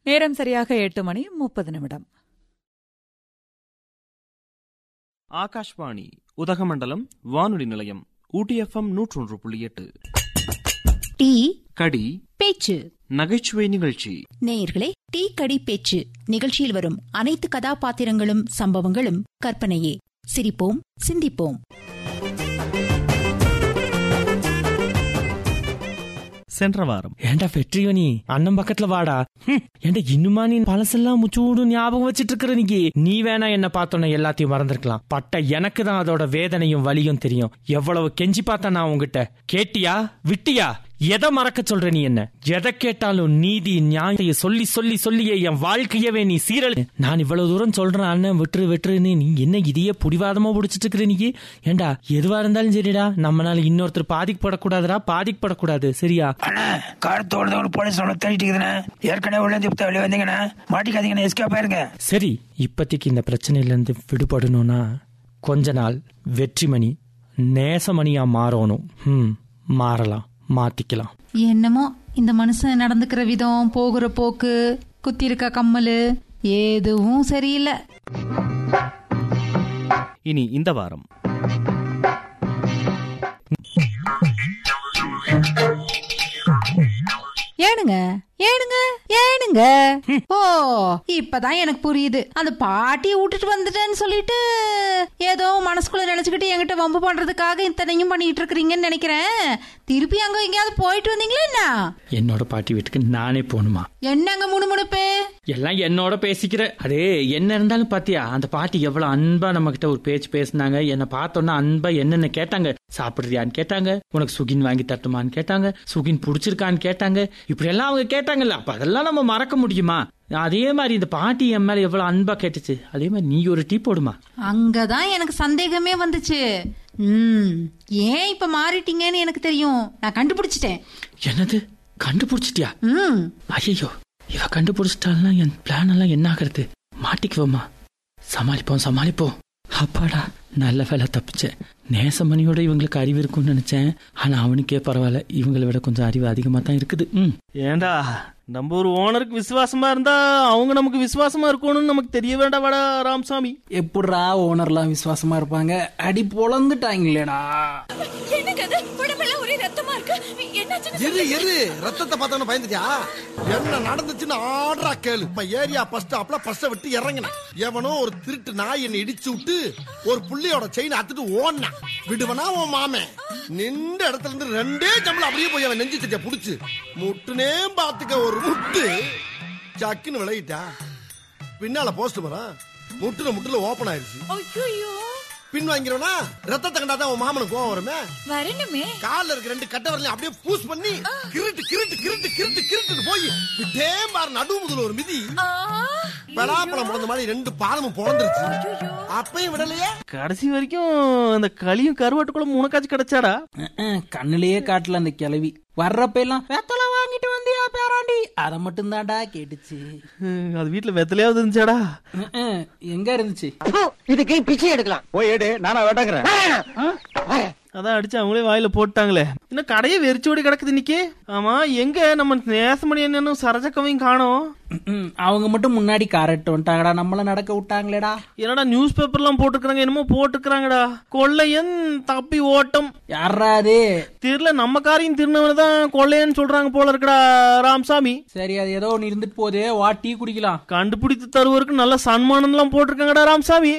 நேரம் சரியாக எட்டு மணி முப்பது நிமிடம் ஆகாஷ்வாணி உதகமண்டலம் வானொலி நிலையம் ஊட்டி எஃப்எம் நூற்றொன்று புள்ளி எட்டு டீ கடி பேச்சு நகைச்சுவை நிகழ்ச்சி நேயர்களே டீ கடி பேச்சு நிகழ்ச்சியில் வரும் அனைத்து கதாபாத்திரங்களும் சம்பவங்களும் கற்பனையே சிரிப்போம் சிந்திப்போம் சென்ற வாரம் ஏண்டா வெற்றியோ அண்ணன் பக்கத்துல வாடா ஹம், ஏண்டா இன்னுமா நீ பழசெல்லாம் முச்சூடு ஞாபகம் வச்சிட்டு இருக்கிற நீ நீ வேணா என்ன பார்த்தோன்ன எல்லாத்தையும் மறந்திருக்கலாம் பட்ட எனக்கு தான் அதோட வேதனையும் வலியும் தெரியும் எவ்வளவு கெஞ்சி பார்த்தா நான் உங்ககிட்ட கேட்டியா விட்டியா எதை மறக்க சொல்ற நீ என்ன எதை கேட்டாலும் நீதி நியாயத்தைய சொல்லி சொல்லி சொல்லியே என் வாழ்க்கையவே நீ சீரழி நான் இவ்வளவு தூரம் சொல்றேன் அண்ணன் விட்டுரு விட்டுருன்னு நீ என்ன இதையே புடிவாதமா புடிச்சிட்டு இருக்கிற நீ ஏண்டா எதுவா இருந்தாலும் சரிடா நம்மனால இன்னொருத்தர் பாதிக்கப்படக்கூடாதுடா பாதிக்கப்படக்கூடாது சரியா அண்ணா கார் தோடுதவங்க போலீஸ் உள்ள தேடிட்டு இருக்குதுண்ணே ஏற்கனவே உள்ள இருந்து வெளியே வந்தீங்கண்ணே மாட்டிக்காதீங்கண்ணே எஸ்கேப் ஆயிருங்க சரி இப்போதைக்கு இந்த பிரச்சனையிலேருந்து விடுபடணும்னா கொஞ்ச நாள் வெற்றிமணி நேசமணியா மாறணும் ம் மாறலாம் மாத்திக்கலாம் என்னமோ இந்த மனுஷன் நடந்துக்கிற விதம் போகிற போக்கு குத்தி இருக்க கம்மலு எதுவும் சரியில்லை இனி இந்த வாரம் ஏனுங்க ஏனுங்க ஏனுங்க ஓ இப்பதான் எனக்கு புரியுது அந்த பாட்டியை விட்டுட்டு வந்துட்டேன்னு சொல்லிட்டு ஏதோ மனசுக்குள்ள நினைச்சுக்கிட்டு என்கிட்ட வம்பு பண்றதுக்காக இத்தனையும் பண்ணிட்டு இருக்கிறீங்கன்னு நினைக்கிறேன் திருப்பி அங்க எங்கேயாவது போயிட்டு வந்தீங்களா என்ன என்னோட பாட்டி வீட்டுக்கு நானே போகணுமா என்னங்க முணுமுணுப்பு எல்லாம் என்னோட பேசிக்கிற அதே என்ன இருந்தாலும் பாத்தியா அந்த பாட்டி எவ்வளவு அன்பா நம்ம கிட்ட ஒரு பேச்சு பேசினாங்க என்னை பார்த்தோன்னா அன்பா என்னென்ன கேட்டாங்க சாப்பிடுறியான்னு கேட்டாங்க உனக்கு சுகின் வாங்கி தட்டுமான்னு கேட்டாங்க சுகின் புடிச்சிருக்கான்னு கேட்டாங்க இப்படி எல்லாம் அவங்க கேட்டாங்கல்ல அப்ப அதெல்லாம் நம்ம மறக்க முடியுமா அதே மாதிரி இந்த பாட்டி என் மேல எவ்வளவு அன்பா கேட்டுச்சு அதே மாதிரி நீ ஒரு டீ போடுமா அங்கதான் எனக்கு சந்தேகமே வந்துச்சு ம் ஏன் இப்ப மாறிட்டீங்கன்னு எனக்கு தெரியும் நான் கண்டுபிடிச்சிட்டேன் என்னது கண்டுபிடிச்சிட்டியா ம் ஐயோ இவ கண்டுபிடிச்சிட்டாள்னா என் பிளான் எல்லாம் என்ன ஆகுறது மாட்டிக்குவோமா சமாளிப்போம் சமாளிப்போம் அப்பாடா நல்ல வேலை தப்பிச்சேன் நேசமணியோட இவங்களுக்கு அறிவு இருக்கும்னு நினைச்சேன் ஆனா அவனுக்கே பரவாயில்ல இவங்களை விட கொஞ்சம் அறிவு அதிகமா தான் இருக்குது ம் ஏண்டா நம்ம ஒரு ஓனருக்கு விசுவாசமா இருந்தா அவங்க நமக்கு விசுவாசமா இருக்கணும்னு நமக்கு தெரிய வேண்டாவாடா ராமசாமி எப்படிரா ஓனர்லாம் விசுவாசமா இருப்பாங்க அடி பொழந்துட்டாங்களேடா இரு இரு ரத்தத்தை பார்த்தவன பயந்துட்டியா என்ன நடந்துச்சுன்னு ஆடுறா கேளு இப்ப ஏரியா பஸ் ஸ்டாப்ல பஸ்ஸ விட்டு இறங்கினேன் எவனோ ஒரு திருட்டு நாய் என்னை இடிச்சு விட்டு ஒரு புள்ளியோட செயின் அத்துட்டு ஓடினான் விடுவனா உன் மாமே நின்ற இடத்துல இருந்து ரெண்டே ஜம்பளம் அப்படியே போய் அவன் நெஞ்சு சட்டிய புடிச்சு முட்டுனே பாத்துக்க ஒரு முட்டு சக்குன்னு விலகிட்டா பின்னால போஸ்ட் மரம் முட்டுல முட்டுல ஓபன் ஆயிருச்சு பின் வாங்கிறவனா ரத்தத்தை கண்டாதான் உன் மாமனுக்கு கோவம் வருமே வரணுமே கால்ல இருக்க ரெண்டு கட்டை வரலையும் அப்படியே பூஸ் பண்ணி கிருட்டு கிருட்டு கிருட்டு கிருட்டு கிருட்டு போய் விட்டே பாரு நடு முதல்ல ஒரு மிதி பலாப்பழம் முடந்த மாதிரி ரெண்டு பாதமும் பொழந்துருச்சு அப்பயும் விடலையே கடைசி வரைக்கும் அந்த களியும் கருவாட்டுக்குள்ள உனக்காச்சும் கிடைச்சாடா அஹ், கண்ணுலயே காட்டல அந்த கிளவி வர்றப்ப எல்லாம் வெத்தலை வாங்கிட்டு வந்தியா பேராண்டி அதை மட்டும் தான்டா கேட்டுச்சு ஹம், அது வீட்டுல வெத்தலையாவது இருந்துச்சாடா அஹ், அஹ், எங்க இருந்துச்சு இதுக்கு பிச்சை எடுக்கலாம் போய் எடு நானா வேட்டங்கிறேன் அதான் அடிச்சு அவங்களே வாயில போட்டாங்களே இன்னும் கடையே வெறிச்சோடி கிடக்குது இன்னைக்கு ஆமா எங்க நம்ம நேசமணி என்னன்னு சரஜக்கவையும் காணோம் ம், ம், அவங்க மட்டும் முன்னாடி காரட்டு வந்துட்டாங்கடா நம்மள நடக்க விட்டாங்களேடா என்னடா நியூஸ் பேப்பர்லாம் போட்டுக்கிறாங்க என்னமோ போட்டுக்கிறாங்கடா கொள்ளையன் தப்பி ஓட்டம் யாரா அது தெரியல நம்ம காரையும் திருநவன தான் கொள்ளையன்னு சொல்றாங்க போல இருக்குடா ராமசாமி சரி அது ஏதோ ஒன்று இருந்துட்டு போதே வா டீ குடிக்கலாம் கண்டுபிடித்து தருவருக்கு நல்ல சன்மானம் எல்லாம் போட்டிருக்காங்கடா ராமசாமி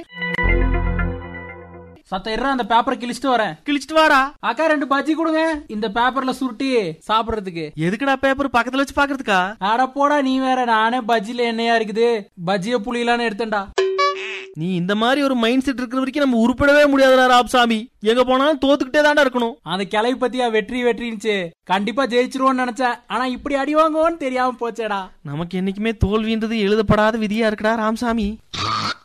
சத்த இருறா அந்த பேப்பரை கிழிச்சிட்டு வரேன் கிழிச்சிட்டு வாடா அக்கா ரெண்டு பஜ்ஜி கொடுங்க இந்த பேப்பர்ல சுருட்டி சாப்பிடுறதுக்கு எதுக்குடா பேப்பர் பக்கத்துல வச்சு பாக்குறதுக்கா அட போடா நீ வேற நானே பஜ்ஜில எண்ணெயா இருக்குது பஜ்ஜிய புளியலான்னு எடுத்தேன்டா நீ இந்த மாதிரி ஒரு மைண்ட் செட் இருக்கிற வரைக்கும் நம்ம உருப்படவே முடியாதுடா ராமசாமி எங்க போனாலும் தோத்துக்கிட்டே தான்டா இருக்கணும் அந்த கிளவி பத்தியா வெற்றி வெற்றின்னுச்சு கண்டிப்பா ஜெயிச்சிருவோம்னு நினைச்சேன் ஆனா இப்படி அடி வாங்குவோன்னு தெரியாம போச்சேடா நமக்கு என்னைக்குமே தோல்வின்றது எழுதப்படாத விதியா இருக்குடா ராமசாமி